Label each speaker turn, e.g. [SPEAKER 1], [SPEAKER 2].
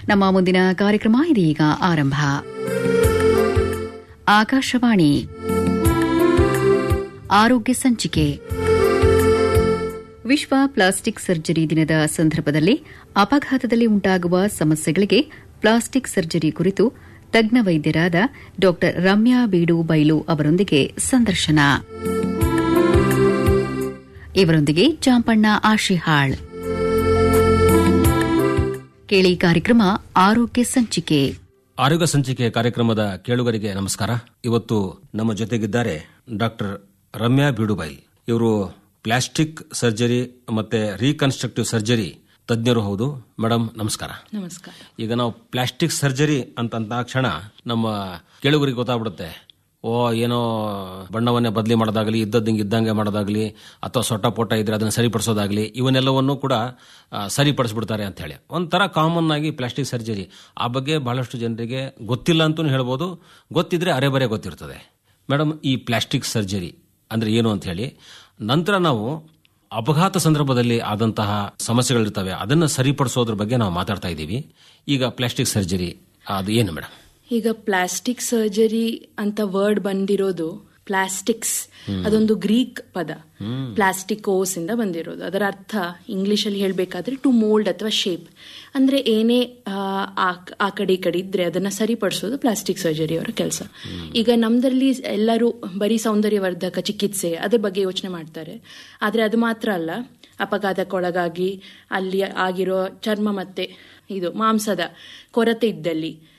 [SPEAKER 1] ನಮ್ಮ ಮುಂದಿನ ಕಾರ್ಯಕ್ರಮ ಇದೀಗ ಆರಂಭ ಆಕಾಶವಾಣಿ ಆರೋಗ್ಯ ಸಂಚಿಕೆ ವಿಶ್ವ ಪ್ಲಾಸ್ಟಿಕ್ ಸರ್ಜರಿ ದಿನದ ಸಂದರ್ಭದಲ್ಲಿ ಅಪಘಾತದಲ್ಲಿ ಉಂಟಾಗುವ ಸಮಸ್ಯೆಗಳಿಗೆ ಪ್ಲಾಸ್ಟಿಕ್ ಸರ್ಜರಿ ಕುರಿತು ತಜ್ಞ ವೈದ್ಯರಾದ ಡಾ ರಮ್ಯಾ ಬೀಡು ಬೈಲು ಅವರೊಂದಿಗೆ ಸಂದರ್ಶನ ಇವರೊಂದಿಗೆ ಚಾಂಪಣ್ಣ ಆಶಿಹಾಳ್ ಕೇಳಿ ಕಾರ್ಯಕ್ರಮ ಆರೋಗ್ಯ ಸಂಚಿಕೆ
[SPEAKER 2] ಆರೋಗ್ಯ ಸಂಚಿಕೆ ಕಾರ್ಯಕ್ರಮದ ಕೇಳುಗರಿಗೆ ನಮಸ್ಕಾರ ಇವತ್ತು ನಮ್ಮ ಜೊತೆಗಿದ್ದಾರೆ ಡಾಕ್ಟರ್ ರಮ್ಯಾ ಬೀಡುಬೈಲ್ ಇವರು ಪ್ಲಾಸ್ಟಿಕ್ ಸರ್ಜರಿ ಮತ್ತೆ ರೀಕನ್ಸ್ಟ್ರಕ್ಟಿವ್ ಸರ್ಜರಿ ತಜ್ಞರು ಹೌದು ಮೇಡಮ್ ನಮಸ್ಕಾರ
[SPEAKER 3] ನಮಸ್ಕಾರ
[SPEAKER 2] ಈಗ ನಾವು ಪ್ಲಾಸ್ಟಿಕ್ ಸರ್ಜರಿ ಅಂತ ಕ್ಷಣ ನಮ್ಮ ಕೇಳುಗರಿಗೆ ಗೊತ್ತಾಗ್ಬಿಡುತ್ತೆ ಓ ಏನೋ ಬಣ್ಣವನ್ನೇ ಬದಲಿ ಮಾಡೋದಾಗಲಿ ಇದ್ದದ್ದಂಗೆ ಇದ್ದಂಗೆ ಮಾಡೋದಾಗಲಿ ಅಥವಾ ಸೊಟ್ಟ ಪೊಟ್ಟ ಇದ್ರೆ ಅದನ್ನು ಸರಿಪಡಿಸೋದಾಗಲಿ ಇವನ್ನೆಲ್ಲವನ್ನು ಕೂಡ ಆ, ಸರಿಪಡಿಸ್ಬಿಡ್ತಾರೆ ಅಂತ ಹೇಳಿ ಒಂಥರ ಕಾಮನ್ ಆಗಿ ಪ್ಲಾಸ್ಟಿಕ್ ಸರ್ಜರಿ ಆ ಬಗ್ಗೆ ಬಹಳಷ್ಟು ಜನರಿಗೆ ಗೊತ್ತಿಲ್ಲ ಅಂತಲೂ ಹೇಳ್ಬೋದು ಗೊತ್ತಿದ್ರೆ ಅರೆ ಬರೆ ಗೊತ್ತಿರ್ತದೆ ಮೇಡಮ್ ಈ ಪ್ಲಾಸ್ಟಿಕ್ ಸರ್ಜರಿ ಅಂದ್ರೆ ಏನು ಅಂತ ಹೇಳಿ ನಂತರ ನಾವು ಅಪಘಾತ ಸಂದರ್ಭದಲ್ಲಿ ಆದಂತಹ ಸಮಸ್ಯೆಗಳಿರ್ತವೆ ಅದನ್ನು ಸರಿಪಡಿಸೋದ್ರ ಬಗ್ಗೆ ನಾವು ಮಾತಾಡ್ತಾ ಇದ್ದೀವಿ ಈಗ ಪ್ಲಾಸ್ಟಿಕ್ ಸರ್ಜರಿ ಅದು ಏನು ಮೇಡಮ್
[SPEAKER 3] ಈಗ ಪ್ಲಾಸ್ಟಿಕ್ ಸರ್ಜರಿ ಅಂತ ವರ್ಡ್ ಬಂದಿರೋದು ಪ್ಲಾಸ್ಟಿಕ್ಸ್ ಅದೊಂದು ಗ್ರೀಕ್ ಪದ ಪ್ಲಾಸ್ಟಿಕೋಸ್ ಇಂದ ಬಂದಿರೋದು ಅದರ ಅರ್ಥ ಇಂಗ್ಲಿಷ್ ಅಲ್ಲಿ ಹೇಳ್ಬೇಕಾದ್ರೆ ಟು ಮೋಲ್ಡ್ ಅಥವಾ ಶೇಪ್ ಅಂದ್ರೆ ಏನೇ ಆ, ಆ- ಆ ಕಡೆ ಈ ಕಡೆ ಇದ್ರೆ ಅದನ್ನ ಸರಿಪಡಿಸೋದು ಪ್ಲಾಸ್ಟಿಕ್ ಸರ್ಜರಿ ಅವರ ಕೆಲಸ ಈಗ ನಮ್ದ್ರಲ್ಲಿ ಎಲ್ಲರೂ ಬರೀ ಸೌಂದರ್ಯವರ್ಧಕ ಚಿಕಿತ್ಸೆ ಅದ್ರ ಬಗ್ಗೆ ಯೋಚನೆ ಮಾಡ್ತಾರೆ ಆದ್ರೆ ಅದು ಮಾತ್ರ ಅಲ್ಲ ಅಪಘಾತಕ್ಕೊಳಗಾಗಿ ಅಲ್ಲಿ ಆಗಿರೋ ಚರ್ಮ ಮತ್ತೆ ಇದು ಮಾಂಸದ ಕೊರತೆ ಇದ್ದಲ್ಲಿ